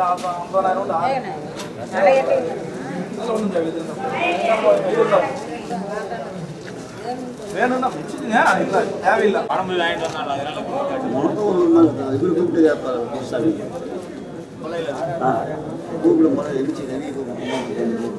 ஐம்பதாயிரம் உண்டா அதெல்லாம் ஒன்றும் தேவையில்லை வேணும்னா வச்சுக்கோங்க இல்லை தேவையில்லை பணம் போய் வாங்கிட்டு வந்தாங்க அதனால இவர் கூப்பிட்டு கேட்பாரு புதுசாமி ஆ கூப்பிடும் போது எழுச்சி நிறைய கூப்பிடும்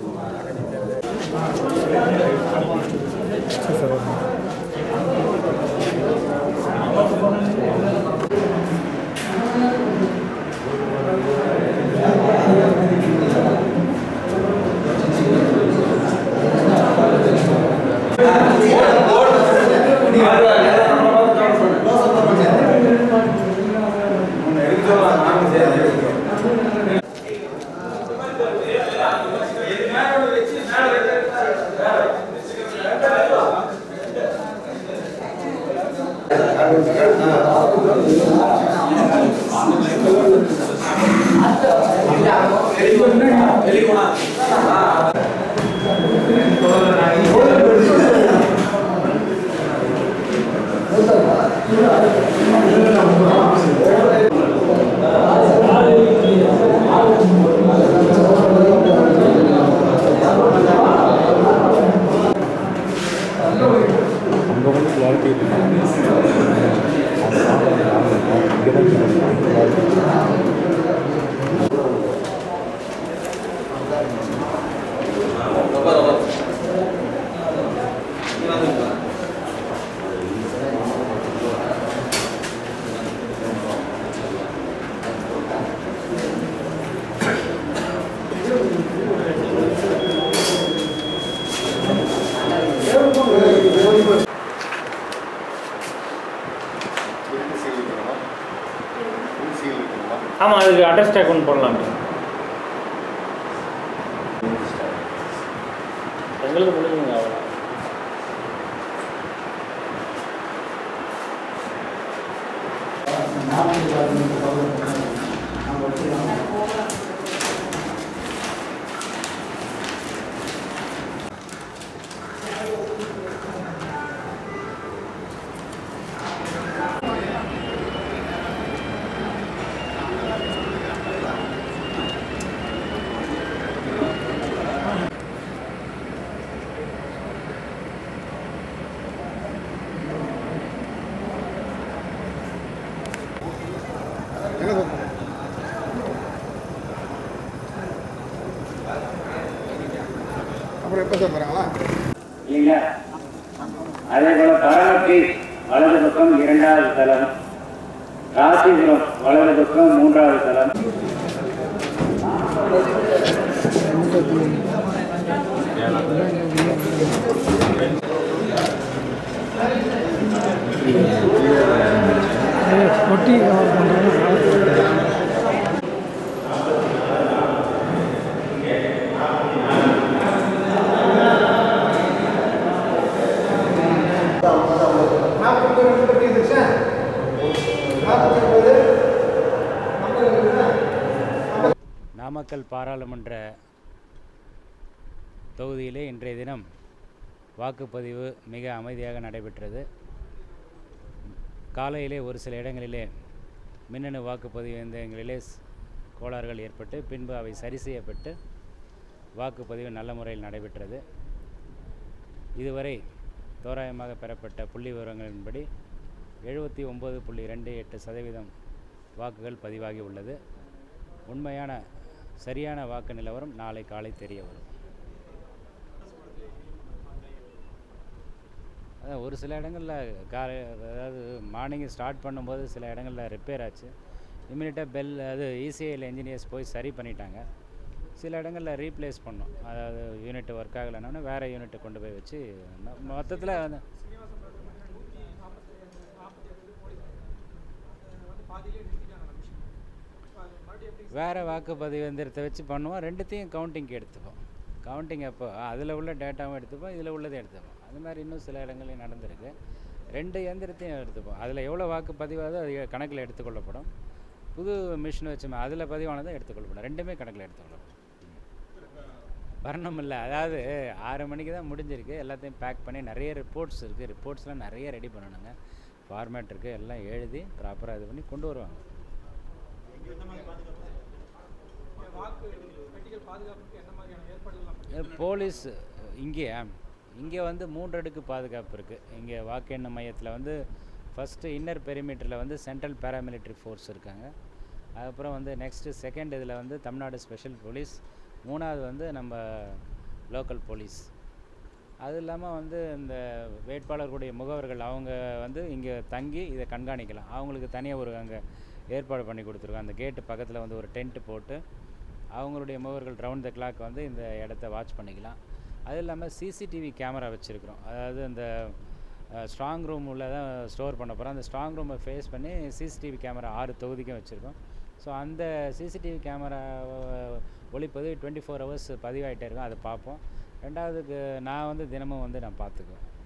ஆமாம் அதுக்கு அட்ரஸ் டேக் ஒன்று போடலாம் எங்களுக்கு முடிஞ்சுங்க அவ்வளோ அப்புறம் எப்போ சார் வராங்களா இல்லைங்களா அதே போல பரமத்தி வலது பக்கம் இரண்டாவது தலம் ராசிபுரம் வலது பக்கம் மூன்றாவது தலம் நாற்பத்தி ரெண்டு பற்றி இருந்துச்சா நாற்பத்தி ஒன்பது நாமக்கல் பாராளுமன்ற தொகுதியிலே இன்றைய தினம் வாக்குப்பதிவு மிக அமைதியாக நடைபெற்றது காலையிலே ஒரு சில இடங்களிலே மின்னணு வாக்குப்பதிவு இயந்திரங்களிலே ஸ்- கோளாறுகள் ஏற்பட்டு பின்பு அவை சரி செய்யப்பட்டு வாக்குப்பதிவு நல்ல முறையில் நடைபெற்றது இதுவரை தோராயமாக பெறப்பட்ட புள்ளி விவரங்களின்படி எழுபத்தி ஒம்பது புள்ளி ரெண்டு எட்டு சதவீதம் வாக்குகள் பதிவாகி உள்ளது உண்மையான சரியான வாக்கு நிலவரம் நாளை காலை தெரிய வரும் அதான் ஒரு சில இடங்களில் காலை அதாவது மார்னிங் ஸ்டார்ட் பண்ணும்போது சில இடங்களில் ரிப்பேர் ஆச்சு இமீடியட்டாக பெல் அது இசிஐயில் இன்ஜினியர்ஸ் போய் சரி பண்ணிட்டாங்க சில இடங்களில் ரீப்ளேஸ் பண்ணோம் அதாவது யூனிட் ஒர்க் ஆகலைன்னா வேறு யூனிட்டை கொண்டு போய் வச்சு மொத்தத்தில் வந்து வேறு வாக்குப்பதிவு எந்திரத்தை வச்சு பண்ணுவோம் ரெண்டுத்தையும் கவுண்டிங்க்கு எடுத்துப்போம் கவுண்டிங் அப்போ அதில் உள்ள டேட்டாவும் எடுத்துப்போம் இதில் உள்ளதையும் எடுத்துப்போம் அது மாதிரி இன்னும் சில இடங்களையும் நடந்திருக்கு ரெண்டு எந்திரத்தையும் எடுத்துப்போம் அதில் எவ்வளோ வாக்கு பதிவாதோ அது கணக்கில் எடுத்துக்கொள்ளப்படும் புது மிஷின் வச்சோமே அதில் பதிவானதை எடுத்துக்கொள்ளப்படும் ரெண்டுமே கணக்கில் எடுத்துக்கொள்ளப்படும் வரணும் இல்லை அதாவது ஆறு மணிக்கு தான் முடிஞ்சிருக்கு எல்லாத்தையும் பேக் பண்ணி நிறைய ரிப்போர்ட்ஸ் இருக்குது ரிப்போர்ட்ஸ்லாம் நிறைய ரெடி பண்ணணுங்க ஃபார்மேட் இருக்குது எல்லாம் எழுதி ப்ராப்பராக இது பண்ணி கொண்டு வருவாங்க வாக்கு பெட்டிகள் பாதுகாப்புக்கு என்ன மாதிரியான ஏற்பாடுகள் போலீஸ் இங்கே இங்கே வந்து மூன்றடுக்கு பாதுகாப்பு இருக்குது இங்கே வாக்கு எண்ண மையத்தில் வந்து ஃபஸ்ட்டு இன்னர் பெரிமீட்டரில் வந்து சென்ட்ரல் பேராமிலிட்டரி ஃபோர்ஸ் இருக்காங்க அதுக்கப்புறம் வந்து நெக்ஸ்ட்டு செகண்ட் இதில் வந்து தமிழ்நாடு ஸ்பெஷல் போலீஸ் மூணாவது வந்து நம்ம லோக்கல் போலீஸ் அது இல்லாமல் வந்து இந்த வேட்பாளர்களுடைய முகவர்கள் அவங்க வந்து இங்கே தங்கி இதை கண்காணிக்கலாம் அவங்களுக்கு தனியாக ஒரு அங்கே ஏற்பாடு பண்ணி கொடுத்துருக்கோம் அந்த கேட்டு பக்கத்தில் வந்து ஒரு டென்ட்டு போட்டு அவங்களுடைய முகவர்கள் ரவுண்ட் த கிளாக் வந்து இந்த இடத்த வாட்ச் பண்ணிக்கலாம் அது இல்லாமல் சிசிடிவி கேமரா வச்சுருக்குறோம் அதாவது இந்த ஸ்ட்ராங் ரூமில் தான் ஸ்டோர் பண்ண போகிறோம் அந்த ஸ்ட்ராங் ரூமை ஃபேஸ் பண்ணி சிசிடிவி கேமரா ஆறு தொகுதிக்கும் வச்சுருக்கோம் ஸோ அந்த சிசிடிவி கேமரா ஒளிப்பதிவு டுவெண்ட்டி ஃபோர் ஹவர்ஸ் பதிவாகிட்டே இருக்கும் அதை பார்ப்போம் ரெண்டாவதுக்கு நான் வந்து தினமும் வந்து நான் பார்த்துக்குவேன்